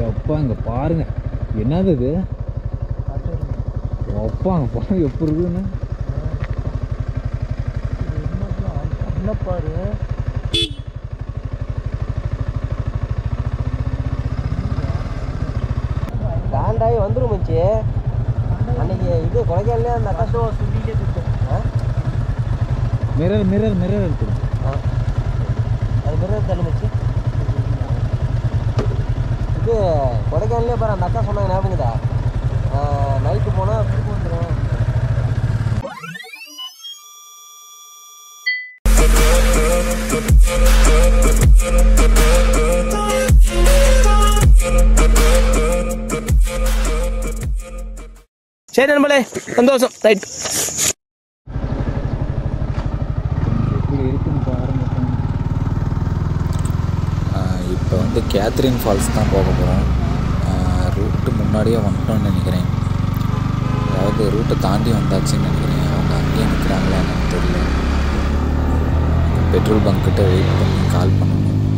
அப்பா இங்கே பாருங்க என்னது இது அப்பா அங்கே பாருங்க எப்படி இருக்குன்னு என்ன பாரு காண்டாகி வந்துரும் மச்சி அன்னைக்கு இது கொடைக்கானலே அந்த அக்கா சுண்டிலே திட்டம் ஆ? மிரர் மிரர் மிரர் இருக்குது ஆ. அது பிறகு தள்ளு மச்சி இது கொடைக்கானலே பாரு அந்த அக்கா சொன்னாங்க ஞாபகதா நைட்டு போனால் திருப்பி வந்துடும் சரி நண்பர்களே சந்தோஷம் ரைட் எப்படி இருக்குன்னு பாருங்க இப்போ வந்து கேத்ரின் ஃபால்ஸ் தான் போக போகிறோம் ரூட்டு முன்னாடியே வந்துட்டோம்னு நினைக்கிறேன் அதாவது ரூட்டை தாண்டி வந்தாச்சுன்னு நினைக்கிறேன் அவங்க அங்கேயே நிற்கிறாங்களா எனக்கு தெரியல பெட்ரோல் பங்க் கிட்ட வெயிட் பண்ணி கால் பண்ணணும்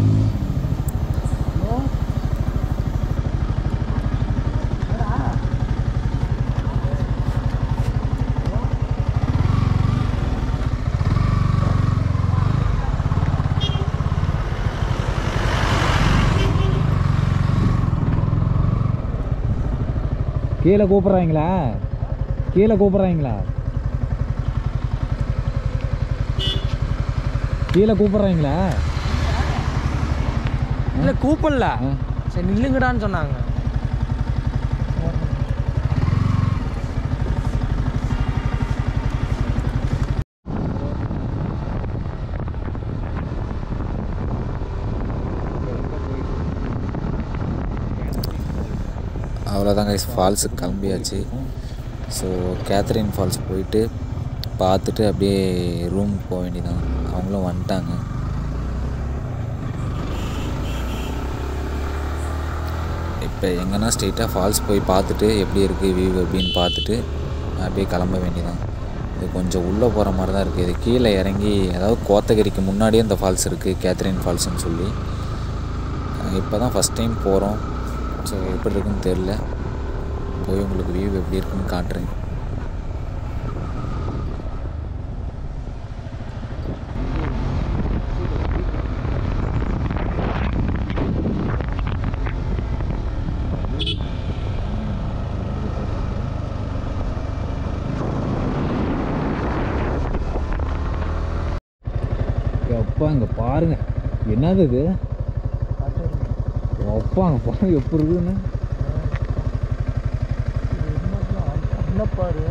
கீழே கூப்பிட்றாங்களா கீழே கூப்பிட்றாங்களா கீழே கூப்பிட்றாங்களா இல்லை கூப்பிடல ஆ சரி நில்லுங்கடான்னு சொன்னாங்க அவ்வளோதான் கைஸ் ஃபால்ஸுக்கு கிளம்பியாச்சு ஸோ கேத்ரின் ஃபால்ஸ் போயிட்டு பார்த்துட்டு அப்படியே ரூம் போக வேண்டியதான் அவங்களும் வந்துட்டாங்க இப்போ எங்கன்னா ஸ்ட்ரெயிட்டாக ஃபால்ஸ் போய் பார்த்துட்டு எப்படி இருக்குது வியூ அப்படின்னு பார்த்துட்டு அப்படியே கிளம்ப வேண்டியதான் இது கொஞ்சம் உள்ளே போகிற மாதிரி தான் இருக்குது இது கீழே இறங்கி அதாவது கோத்தகிரிக்கு முன்னாடியே இந்த ஃபால்ஸ் இருக்குது கேத்ரின் ஃபால்ஸ்னு சொல்லி இப்போ தான் ஃபஸ்ட் டைம் போகிறோம் ஸோ எப்படி இருக்குன்னு தெரில போய் உங்களுக்கு வியூ எப்படி இருக்குன்னு காட்டுறேன் அப்பா இங்கே பாருங்க என்னது இது அப்பா அங்கே பாருங்க எப்படி இருக்குன்னு என்ன பாரு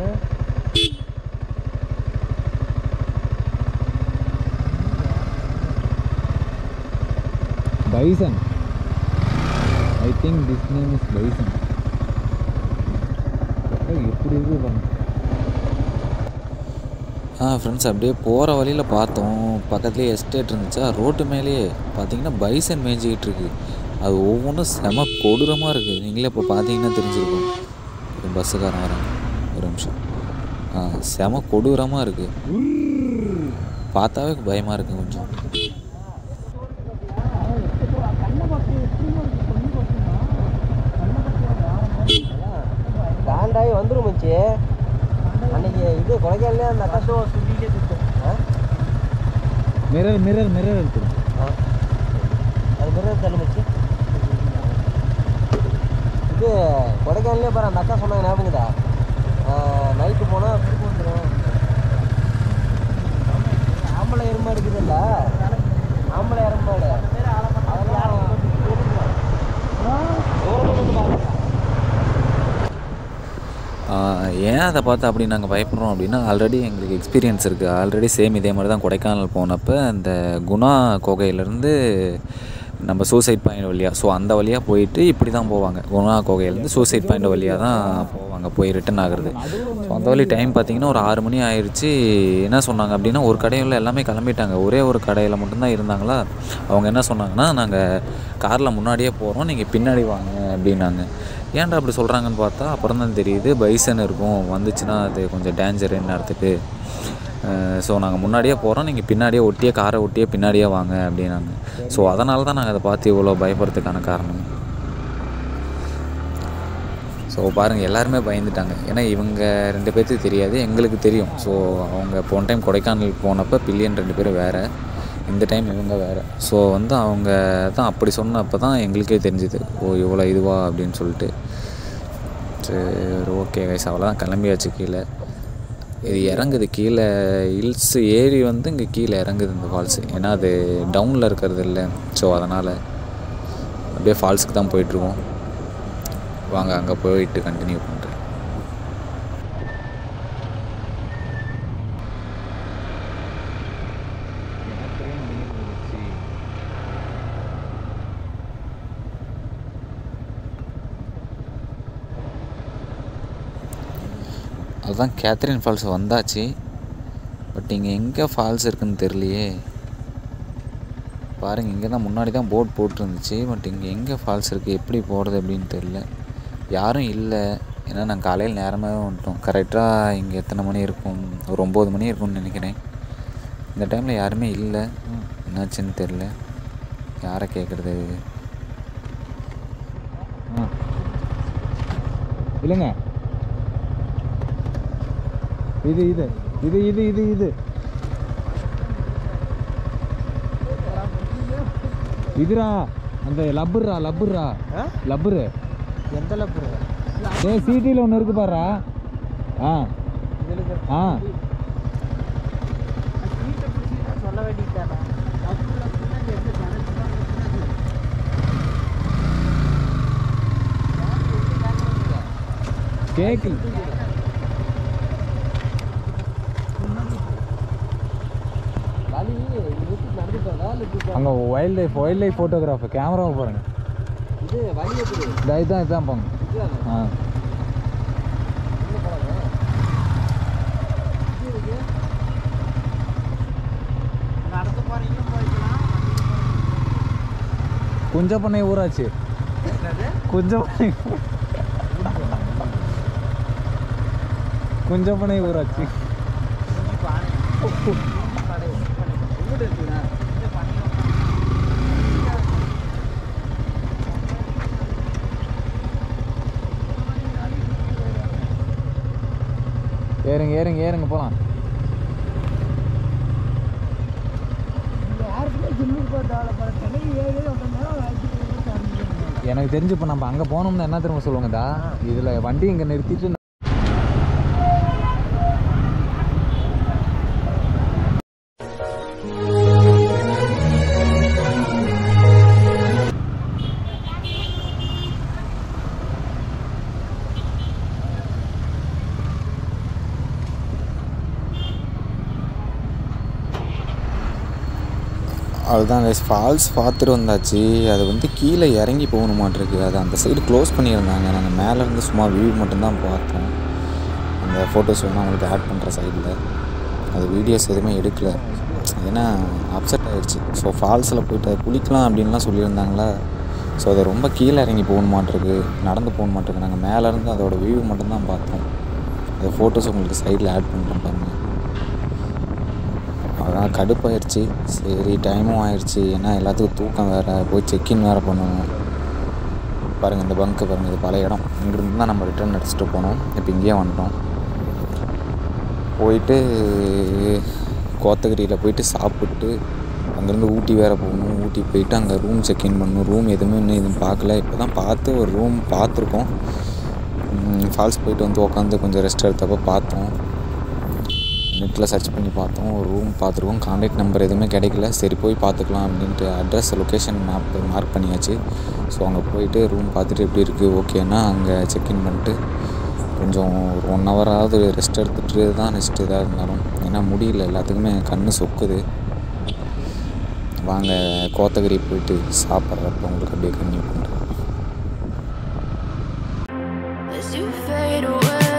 bison I think this name is bison எப்படி இருக்கு பாருங்க ஆ ஃப்ரெண்ட்ஸ் அப்படியே போகிற வழியில் பார்த்தோம் பக்கத்துலேயே எஸ்டேட் இருந்துச்சா ரோட்டு மேலேயே பார்த்தீங்கன்னா பைசன் மேய்ஞ்சிக்கிட்டு இருக்கு அது ஒவ்வொன்றும் செம கொடூரமாக இருக்குது நீங்களே இப்போ பார்த்தீங்கன்னா தெரிஞ்சிருக்கும் ஒரு பஸ்ஸுக்காரன் வராங்க ஒரு நிமிஷம் ஆ செம கொடூரமாக இருக்குது பார்த்தாவே பயமாக இருக்குது கொஞ்சம் காண்டாகி வந்துரும் மச்சி அன்னைக்கு இது கொடைக்கானலே அந்த அக்கா சுண்டிலே திட்டம் ஆ? மிரர் மிரர் மிரர் இருக்குது ஆ. அது பிறகு தள்ளு மச்சி இது கொடைக்கானலே பாரு அந்த அக்கா சொன்னாங்க ஞாபகதா நைட்டு போனால் திருப்பி வந்துடும் ஆம்பளை எருமாடு இருக்குதுல்ல ஆம்பளை எருமாடு அதெல்லாம் தூரத்துல இருந்து பாருங்க. ஆஹ் ஏன் அதை பார்த்து அப்படி நாங்கள் பயப்படுறோம் அப்படின்னா ஆல்ரெடி எங்களுக்கு எக்ஸ்பீரியன்ஸ் இருக்குது ஆல்ரெடி சேம் இதே மாதிரி தான் கொடைக்கானல் போனப்போ அந்த குணா குகையிலேருந்து நம்ம சூசைட் பாயிண்ட் வழியாக ஸோ அந்த வழியாக போயிட்டு இப்படி தான் போவாங்க குணா குகையிலேருந்து சூசைட் பாயிண்ட் வழியாக தான் போவாங்க போய் ரிட்டன் ஆகுறது ஸோ அந்த வழி டைம் பார்த்தீங்கன்னா ஒரு ஆறு மணி ஆயிடுச்சு என்ன சொன்னாங்க அப்படின்னா ஒரு கடையில் எல்லாமே கிளம்பிட்டாங்க ஒரே ஒரு கடையில் மட்டும்தான் இருந்தாங்களா அவங்க என்ன சொன்னாங்கன்னா நாங்கள் காரில் முன்னாடியே போகிறோம் நீங்கள் பின்னாடி வாங்க அப்படின்னாங்க ஏன்டா அப்படி சொல்கிறாங்கன்னு பார்த்தா அப்புறம் தான் தெரியுது பைசன் இருக்கும் வந்துச்சுன்னா அது கொஞ்சம் டேஞ்சர் நேரத்துக்கு ஸோ நாங்கள் முன்னாடியே போகிறோம் நீங்கள் பின்னாடியே ஒட்டியே காரை ஒட்டியே பின்னாடியே வாங்க அப்படின்னாங்க ஸோ அதனால தான் நாங்கள் அதை பார்த்து இவ்வளோ பயப்படுறதுக்கான காரணம் ஸோ பாருங்கள் எல்லாருமே பயந்துட்டாங்க ஏன்னா இவங்க ரெண்டு பேர்த்துக்கு தெரியாது எங்களுக்கு தெரியும் ஸோ அவங்க போன டைம் கொடைக்கானல் போனப்போ பில்லியன் ரெண்டு பேரும் வேறு இந்த டைம் இவங்க வேறு ஸோ வந்து அவங்க தான் அப்படி சொன்னப்போ தான் எங்களுக்கே தெரிஞ்சுது ஓ இவ்வளோ இதுவா அப்படின்னு சொல்லிட்டு சரி ஓகே கைஸ் அவ்வளோதான் கிளம்பியாச்சு கீழே இது இறங்குது கீழே ஹில்ஸ் ஏரி வந்து இங்கே கீழே இறங்குது இந்த ஃபால்ஸு ஏன்னா அது டவுனில் இருக்கிறது இல்லை ஸோ அதனால் அப்படியே ஃபால்ஸுக்கு தான் போயிட்டுருக்கோம் வாங்க அங்கே போயிட்டு கண்டினியூ பண்ணுறேன் அதுதான் கேத்ரின் ஃபால்ஸ் வந்தாச்சு பட் இங்கே எங்கே ஃபால்ஸ் இருக்குன்னு தெரியலையே பாருங்கள் இங்கே தான் முன்னாடி தான் போட் போட்டிருந்துச்சு பட் இங்கே எங்கே ஃபால்ஸ் இருக்குது எப்படி போகிறது அப்படின்னு தெரில யாரும் இல்லை ஏன்னா நாங்கள் காலையில் நேரமாகவே வந்துட்டோம் கரெக்டாக இங்கே எத்தனை மணி இருக்கும் ஒரு ஒம்பது மணி இருக்கும்னு நினைக்கிறேன் இந்த டைமில் யாருமே இல்லை என்னாச்சுன்னு தெரில யாரை கேட்குறது ஆ இல்லைங்க இது இது இது இது இது இது இதுரா அந்த லப்பர்ரா லப்பர்ரா ஆ? லப்பரு எந்த லப்பு டே சிட்டியில் ஒன்று இருக்கு பாருடா ஆ ஆ சொல்ல வேண்டியதானே கேக்கு வலி நிறுத்தி நடந்து போதா இல்லை இப்படி போ- அங்கே wild life wild life photographer கேமராவை பாருங்க இது வலி எப்படி இந்த இதுதான் இதுதான் போங்க இதுதானே ஆ உள்ள போலாமா இது இருக்கு நடந்து போறீங்க போய்க்கலாம் குஞ்சப்பண்ணை ஊராச்சு குஞ்சப்பண்ணை குஞ்சப்பண்ணை ஊராச்சு எங்கிட்ட இருக்குண்ணா ஏறுங்க ஏறுங்க ஏறுங்க போகலாம் எனக்கு தெரிஞ்சு இப்போ நம்ம அங்கே போனோம்னா என்ன திரும்ப சொல்லுவாங்கடா இதில் வண்டி இங்கே நிறுத்திட்டு அதுதான் கைஸ் ஃபால்ஸ் பார்த்துட்டு வந்தாச்சு அது வந்து கீழே இறங்கி போகணுமாட்டிருக்கு அது அந்த சைடு க்ளோஸ் பண்ணியிருந்தாங்க நாங்கள் மேலேருந்து சும்மா வியூ மட்டும்தான் பார்த்தோம் அந்த ஃபோட்டோஸ் வேணால் உங்களுக்கு ஆட் பண்ணுற சைடில் அது வீடியோஸ் எதுவுமே எடுக்கல ஏன்னா அப்செட் ஆகிடுச்சு ஸோ ஃபால்ஸில் போயிட்டு அது குளிக்கலாம் அப்படின்லாம் சொல்லியிருந்தாங்களா ஸோ அது ரொம்ப கீழே இறங்கி போகணுமாட்டிருக்கு நடந்து போகணுமாட்டிருக்கு நாங்கள் மேலேருந்து அதோட வியூ மட்டும்தான் பார்த்தோம் அந்த ஃபோட்டோஸ் உங்களுக்கு சைடில் ஆட் பண்ணுறேன் பாருங்கள் அதான் கடுப்பாயிருச்சு சரி டைமும் ஆயிடுச்சு ஏன்னா எல்லாத்துக்கும் தூக்கம் வேறு போய் செக்இன் வேறு பண்ணணும் பாருங்கள் இந்த பங்க்கு பாருங்கள் இது பழைய இடம் இங்கிருந்து தான் நம்ம ரிட்டர்ன் அடிச்சுட்டு போனோம் இப்போ இங்கேயே வந்துட்டோம் போயிட்டு கோத்தகிரியில் போயிட்டு சாப்பிட்டு அங்கேருந்து ஊட்டி வேறு போகணும் ஊட்டி போயிட்டு அங்கே ரூம் செக்இன் பண்ணணும் ரூம் எதுவுமே இன்னும் எதுவும் பார்க்கல இப்போ தான் பார்த்து ஒரு ரூம் பார்த்துருக்கோம் ஃபால்ஸ் போயிட்டு வந்து உட்காந்து கொஞ்சம் ரெஸ்ட் எடுத்தப்போ பார்த்தோம் நெட்டில் சர்ச் பண்ணி பார்த்தோம் ஒரு ரூம் பார்த்துருக்கோம் கான்டாக்ட் நம்பர் எதுவுமே கிடைக்கல சரி போய் பார்த்துக்கலாம் அப்படின்ட்டு அட்ரஸ் லொக்கேஷன் மேப் மார்க் பண்ணியாச்சு ஸோ அங்கே போயிட்டு ரூம் பார்த்துட்டு எப்படி இருக்குது ஓகேன்னா அங்கே செக்இன் பண்ணிட்டு கொஞ்சம் ஒரு ஒன் ஹவராவது ரெஸ்ட் எடுத்துகிட்டு தான் நெக்ஸ்ட் இதாக இருந்தாலும் ஏன்னா முடியல எல்லாத்துக்குமே கண்ணு சொக்குது வாங்க கோத்தகிரி போயிட்டு சாப்பிட்றப்ப உங்களுக்கு அப்படியே கன்னியூ பண்ணுறேன் As you fade away,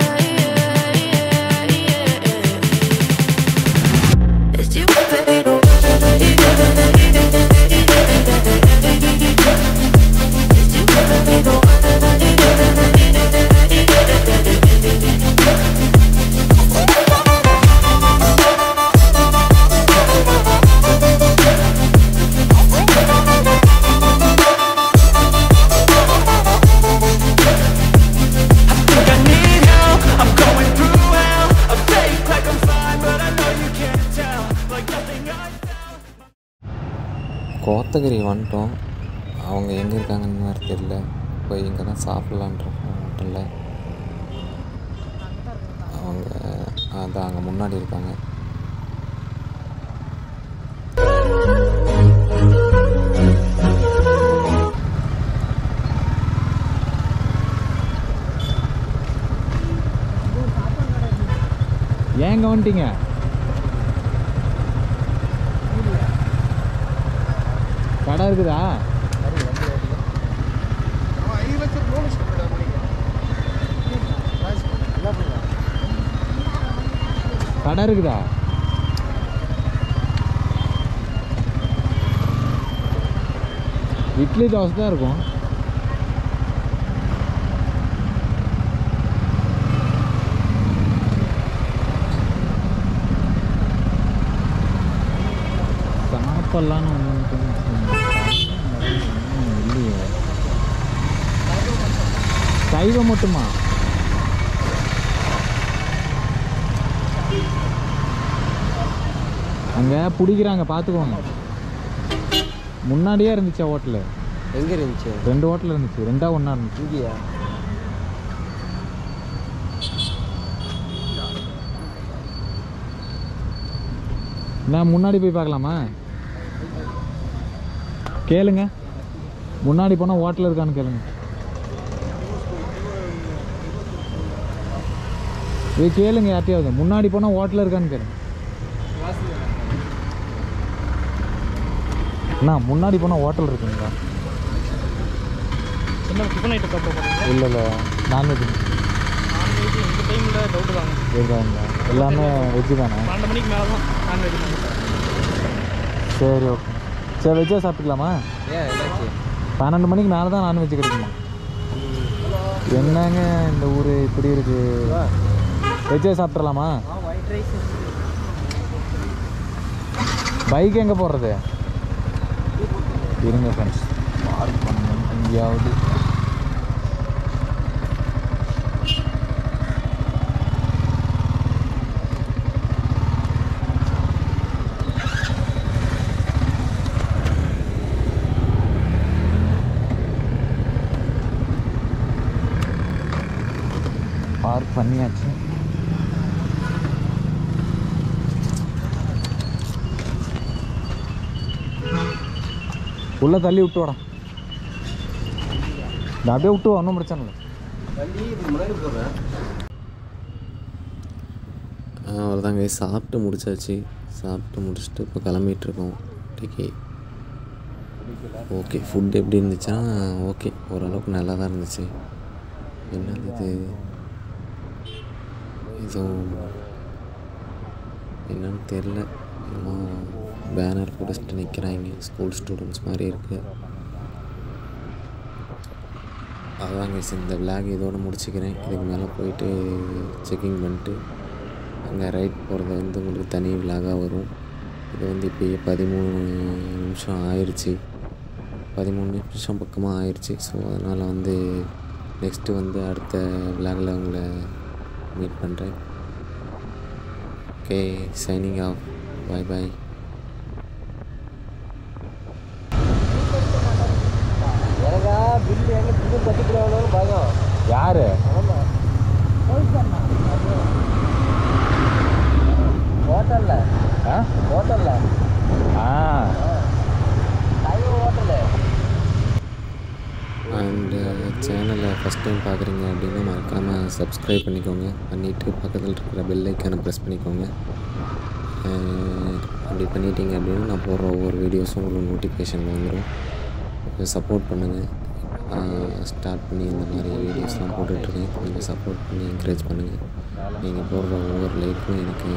as you fade away, as you fade away. Kotagiri வந்துட்டோம் அவங்க எங்கே இருக்காங்கன்னு வேறு தெரியல போய் இங்கே தான் சாப்பிட்லான்றோம் ஹோட்டலில் அவங்க அதான் அங்கே முன்னாடி இருக்காங்க ஏன் இங்கே வந்துட்டீங்க கடை இருக்குதா கடை இருக்குதா இட்லி தோசை தான் இருக்கும் சாப்பிட்லான்னு ஒன்று இல்லையே சைவம் மட்டுமா அங்கே பிடிக்கிறாங்க பார்த்துக்கோங்க முன்னாடியே இருந்துச்சா ஹோட்டலு எங்கே இருந்துச்சு ரெண்டு ஹோட்டல் இருந்துச்சு ரெண்டா ஒன்றா இருந்துச்சு இங்கேயா நான் முன்னாடி போய் பார்க்கலாமா கேளுங்க முன்னாடி போனால் ஹோட்டல் இருக்கான்னு கேளுங்க இது கேளுங்க யார்ட்டையாவது முன்னாடி போனால் ஹோட்டல் இருக்கான்னு கேளுங்க அண்ணா முன்னாடி போனால் ஹோட்டல் இருக்குங்களா என்ன டிஃபன் ஐட்டம் சாப்பிட போகிறீங்க இல்லை இல்லை நான்வெஜ் நான்வெஜ் இந்த டைமில் டவுட்டு தாங்க இருக்காங்களா எல்லாமே வெஜ்ஜு தானே பன்னெண்டு மணிக்கு மேலே தான் நான்வெஜ் நாங்கள் சரி ஓகே சரி வெஜ்ஜாக சாப்பிட்டுக்கலாமா ஏன் என்னாச்சு பன்னெண்டு மணிக்கு மேலே தான் நான்வெஜ் கிடைக்குமா என்னங்க இந்த ஊர் இப்படி இருக்கு வெஜ்ஜே சாப்பிட்றலாமா ஒயிட் ரைஸ் பைக் எங்கே போடுறது இருங்க ஃப்ரெண்ட்ஸ் பார்க் பண்ணணும் எங்கேயாவது பார்க் பண்ணியாச்சு உள்ளே தள்ளி விட்டு வாடா இந்த அப்படியே விட்டு வா ஒன்றும் பிரச்சனை இல்லை வண்டி இதுக்கு முன்னாடி போடுறேன் அவ்வளோதாங்க சாப்பிட்டு முடிச்சாச்சு சாப்பிட்டு முடிச்சுட்டு இப்போ கிளம்பிகிட்ருக்கோம் இன்னைக்கு ஓகே ஃபுட் எப்படி இருந்துச்சுன்னா ஓகே ஓரளவுக்கு நல்லா தான் இருந்துச்சு என்னது இது ஏதோ என்னன்னு தெரில என்னமோ பேனர் பிடிச்சிட்டு நிற்கிறாங்க ஸ்கூல் ஸ்டூடெண்ட்ஸ் மாதிரி இருக்குது அதாங்க guys, இந்த விளாக் இதோட முடிச்சுக்கிறேன் இதுக்கு மேலே போயிட்டு செக்கிங் பண்ணிட்டு அங்கே ரைட் போகிறது வந்து உங்களுக்கு தனி விலாகாக வரும் இது வந்து இப்போயே பதிமூணு நிமிஷம் ஆயிடுச்சு பதிமூணு நிமிஷம் பக்கமாக ஆயிடுச்சு ஸோ அதனால் வந்து நெக்ஸ்ட்டு வந்து அடுத்த விலாகில் உங்களை மீட் பண்ணுறேன் okay signing off bye bye எனக்கா பில்லு எங்கே புது கட்டிக்கிறானு பயம் யாரு ஆமாம் ஹோட்டலில் ஆ ஹோட்டலில் ஆ சைவ ஹோட்டலு அண்டு சேனலை ஃபஸ்ட் டைம் பார்க்குறீங்க அப்படின்னா மறக்காமல் சப்ஸ்கிரைப் பண்ணிக்கோங்க பண்ணிவிட்டு பக்கத்தில் இருக்கிற பெல் ஐக்கானை ப்ரெஸ் பண்ணிக்கோங்க அஹ் அப்படி பண்ணிட்டீங்க அப்படின்னா நான் போடுற ஒவ்வொரு வீடியோஸும் உங்களுக்கு நோட்டிஃபிகேஷன் வந்துடும் சப்போர்ட் பண்ணுங்கள் ஸ்டார்ட் பண்ணி இந்த மாதிரி வீடியோஸ்லாம் போட்டுட்ருக்கேன் நீங்கள் சப்போர்ட் பண்ணி என்கரேஜ் பண்ணுங்கள் நீங்கள் போடுற ஒவ்வொரு லைக்கும் எனக்கு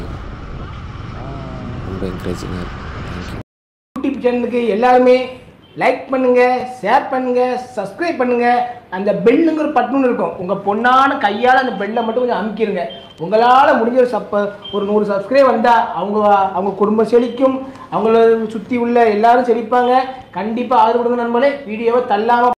ரொம்ப என்கரேஜிங்காக இருக்கும் தேங்க்யூ யூடியூப் சேனலுக்கு எல்லாருமே லைக் பண்ணுங்க ஷேர் பண்ணுங்க சப்ஸ்கிரைப் பண்ணுங்க அந்த பெல்லுங்கிற பட்டன் இருக்கும் உங்க பொண்ணான கையால் அந்த பெல்லை மட்டும் கொஞ்சம் அமுக்கிடுங்க உங்களால் முடிஞ்ச ஒரு சப்ப ஒரு நூறு சப்ஸ்கிரைப் வந்தால் அவங்க அவங்க குடும்பம் செழிக்கும் அவங்கள சுற்றி உள்ள எல்லாரும் செழிப்பாங்க கண்டிப்பாக ஆதரவு கொடுங்க நண்பர்களே வீடியோவை தள்ளாமல்